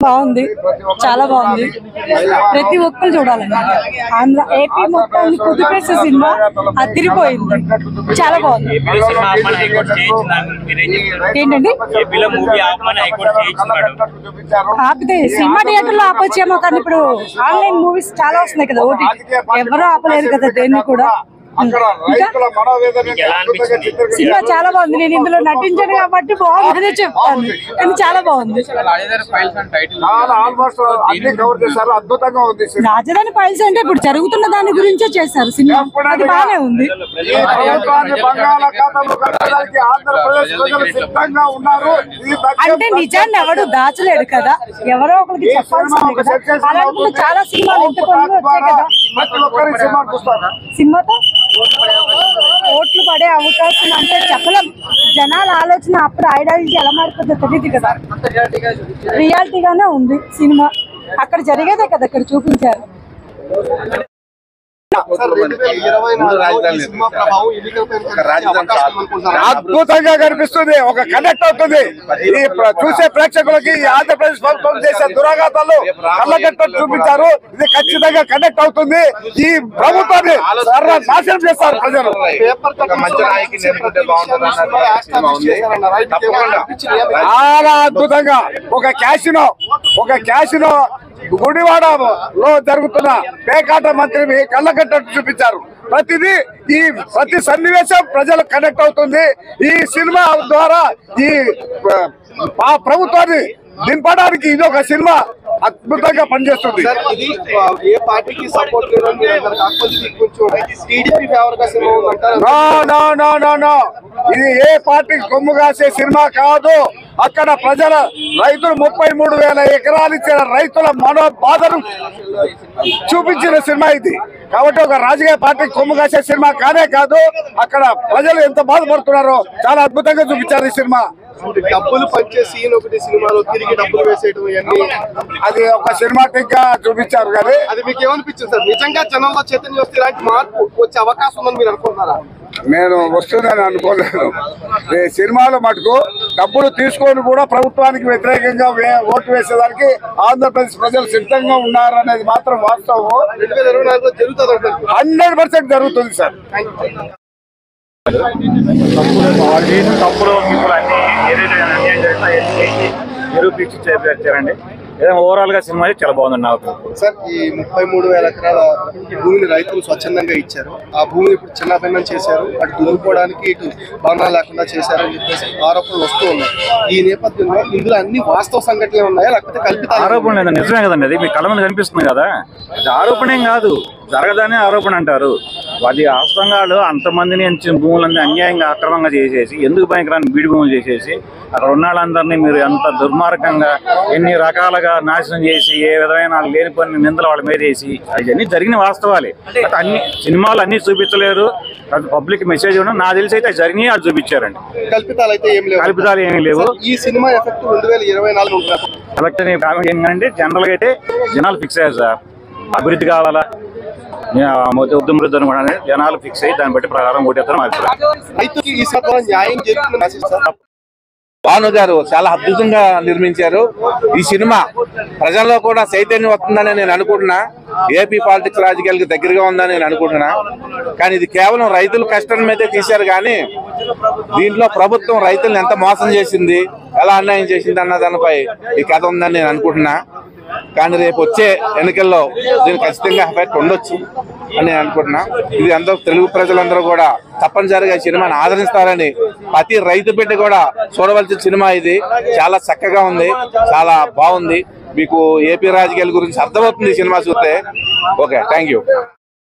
బాగుంది చాలా బాగుంది ప్రతి ఒక్కరు చూడాలండి ఆంధ్ర ఏపీ మొత్తాన్ని కుదిపేసే సినిమా అదిరిపోయింది చాలా బాగుంది ఏపీలో సినిమా ఆపమని హైకోర్టు చేయించింది దాని గురించి మీరేం చెప్తారు ఏంటండి ఏపీలో మూవీ ఆపమని హైకోర్టు చేయించింది మేడం ఆపితే సినిమా థియేటర్ లో ఆపొచ్చేమో కానీ ఇప్పుడు ఆన్లైన్ మూవీస్ చాలా వస్తున్నాయి కదా ఓటీ ఎవరు ఆపలేరు కదా దేన్ని కూడా ఇంకా ఎలా అనిపించింది సినిమా చాలా బాగుంది నేను ఇందులో నటించాను కాబట్టి బాగుందనే చెప్తాను కానీ చాలా బాగుంది చాలా ఆల్మోస్ట్ అన్ని కవర్ చేశారు అద్భుతంగా ఉంది సినిమా. రాజధాని ఫైల్స్ అంటే ఇప్పుడు జరుగుతున్న దాని గురించే చేశారు సినిమా అది బాగానే ఉంది ఈ ప్రభుత్వాన్ని బంగాళాఖాతంలో కట్టడానికి ఆంధ్రప్రదేశ్ ప్రజలు సిద్ధంగా ఉన్నారు ఇది తథ్యం. అంటే నిజాన్ని ఎవడు దాచలేడు కదా ఎవరో ఒకరికి ఈ సినిమా చెప్పాల్సిందే ఒక కదా success అలాంటి అవుతుంది. చాలా సినిమాలు ఇంత కొన్ని వచ్చాయి కదా ప్రతి ఒక్కరి సినిమా చూస్తారు సినిమాతో ఓట్లు పడే అవకాశం అంటే చెప్పలేం జనాల ఆలోచన అప్పుడు ఐడియాలజీ ఎలా మారిపోతుందో తెలియదు కదా రియాలిటీగానే ఉంది సినిమా అక్కడ జరిగేదే కదా ఇక్కడ చూపించారు అద్భుతంగా కనిపిస్తుంది ఒక కనెక్ట్ అవుతుంది ఇది ప్ర- చూసే ప్రేక్షకులకి ఈ ఆంధ్రప్రదేశ్ ప్రభుత్వం చేసే దురాఘాతాలు కళ్ళగట్టట్టు చూపించారు ఇది ఖచ్చితంగా కనెక్ట్ అవుతుంది ఈ ప్రభుత్వాన్ని సర్వ నాశనం చేస్తారు ప్రజలు ఒక మంచి నాయకి నేర్చుకుంటే బాగుంటుంది అన్నది సినిమా ఉంది తప్పకుండా చాలా అద్భుతంగా ఒక క్యాసినో ఒక క్యాసినో గుడివాడలో జరుగుతున్న పేకాట మంత్రిని కళ్ళకట్టట్టు చూపించారు ప్రతిదీ ఈ ప్రతి సన్నివేశం ప్రజలకు కనెక్ట్ అవుతుంది ఈ సినిమా ద్వారా ఈ ఆ ప్రభుత్వాన్ని దింపడానికి ఇది ఒక సినిమా అద్భుతంగా పనిచేస్తుంది సార్ ఇది ఆ, ఏ పార్టీకి సపోర్ట్ లేదని మీరు అన్నారు కాకపోతే ఇది కొంచెం టీడీపీ ఫేవర్ గా సినిమా ఉందంటారు no no no no no ఇది ఏ పార్టీకి కొమ్ము కాసే సినిమా కాదు అక్కడ ప్రజల రైతులు ముప్పై మూడు వేల ఎకరాలు ఇచ్చిన రైతుల మనో బాధను చూపించిన సినిమా ఇది కాబట్టి ఒక రాజకీయ పార్టీకి కొమ్ము కాసే సినిమా కానే కాదు అక్కడ ప్రజలు ఎంత బాధపడుతున్నారో చాలా అద్భుతంగా చూపించారు ఈ సినిమా డబ్బులు పంచే సీన్ ఒకటి సినిమాలో తిరిగి డబ్బులు వేసేయడం ఇవన్నీ అది ఒక సినిమాటిక్ గా చూపించారు కానీ అది మీకు ఏమనిపించింది సార్ నిజంగా జనంలో చైతన్యం వస్తే ఇలాంటి మార్పు వచ్చే అవకాశం ఉందని మీరు అనుకుంటున్నారా నేను వస్తుందని అనుకోలేదు ఈ సినిమాలో మటుకు డబ్బులు తీసుకొని కూడా ప్రభుత్వానికి వ్యతిరేకంగా వే- ఓటు వేసేదానికి ఆంధ్రప్రదేశ్ ప్రజలు సిద్ధంగా ఉన్నారు అనేది మాత్రం వాస్తవం రెండు వేల ఇరవై నాలుగులో జరుగుతుంది అంటారు హండ్రెడ్ పర్సెంట్ జరుగుతుంది సార్ వాళ్ళు చేసిన తప్పులు ఇప్పుడు అన్ని ఏదైతే అన్యాయం జరిగిందో అవన్నీ చేసి నిరూపించి చేశారండి ఏదైనా ఓవరాల్ గా సినిమా అయితే చాలా బాగుంది నాకు సార్ ఈ ముప్పై మూడు వేల ఎకరాల భూమిని రైతులు స్వచ్ఛందంగా ఇచ్చారు ఆ భూమిని ఇప్పుడు చిన్నభిన్నం చేశారు అటు దున్నుకోవడానికి ఇటు భవనాలు లేకుండా చేశారని చెప్పేసి ఆరోపణలు వస్తూ ఉన్నాయి ఈ నేపథ్యంలో ఇందులో అన్ని వాస్తవ సంఘటనలు ఉన్నాయా లేకపోతే కల్పితాలు ఆరోపణ లేదు నిజమే కదండి అది మీ కళ్ళ ముందు కనిపిస్తుంది కదా అది ఆరోపణ ఏం కాదు జరగదనే ఆరోపణ అంటారు అది వాస్తవంగాలు అంతమందిని ఇచ్చిన భూములన్నీ అన్యాయంగా అక్రమంగా చేసేసి ఎందుకు పనికిరాని బీడి భూములు చేసేసి అక్కడ ఉన్న వాళ్ళందరినీ మీరు ఎంత దుర్మార్గంగా ఎన్ని రకాలుగా నాశనం చేసి ఏ విధమైన లేని పని నిందలు వాళ్ళ మీద వేసి అవన్నీ జరిగిన వాస్తవాలే అయితే అన్ని సినిమాలు అన్ని చూపించలేరు అది పబ్లిక్ మెసేజ్ ఉండడం నా తెలిసి అయితే జరిగినాయి అది చూపించారండి కల్పితాలు అయితే ఏం లేవు కల్పితాలు ఏమీ లేవు సార్, ఈ సినిమా ఎఫెక్ట్ రెండు వేల ఇరవై నాలుగు ఉంటుంది కలెక్టర్ కామెంట్ ఏంటంటే జనరల్ గా అయితే జనాలు ఫిక్స్ అయ్యారు సార్ అభివృద్ధి కావాలా ఉద్యమ వృద్ధి అనుకోవడానికి జనాలు ఫిక్స్ అయ్యి దాన్ని బట్టి ప్రకారం ఓటేస్తారని మా అభిప్రాయం రైతుకి ఈ సినిమా ద్వారా న్యాయం జరుగుతుంది మెసేజ్ సార్ భాను గారు చాలా అద్భుతంగా నిర్మించారు ఈ సినిమా ప్రజల్లో కూడా చైతన్యం వస్తుందని నేను అనుకుంటున్నా ఏపీ పాలిటిక్స్ రాజకీయాలకు దగ్గరగా ఉందని నేను అనుకుంటున్నా కానీ ఇది కేవలం రైతుల కష్టం మీదే తీశారు కానీ దీంట్లో ప్రభుత్వం రైతులను ఎంత మోసం చేసింది ఎలా అన్యాయం చేసింది అన్న దానిపై ఈ కథ ఉందని నేను అనుకుంటున్నా కానీ రేపు వచ్చే ఎన్నికల్లో దీనికి ఖచ్చితంగా ఎఫెక్ట్ ఉండొచ్చు అని నేను అనుకుంటున్నా ఇది అందరూ తెలుగు ప్రజలందరూ కూడా తప్పనిసరిగా ఈ సినిమాని ఆదరిస్తారని ప్రతి రైతు బిడ్డ కూడా చూడవలసిన సినిమా ఇది చాలా చక్కగా ఉంది చాలా బాగుంది మీకు ఏపీ రాజకీయాల గురించి అర్థమవుతుంది ఈ సినిమా చూస్తే ఓకే థ్యాంక్ యూ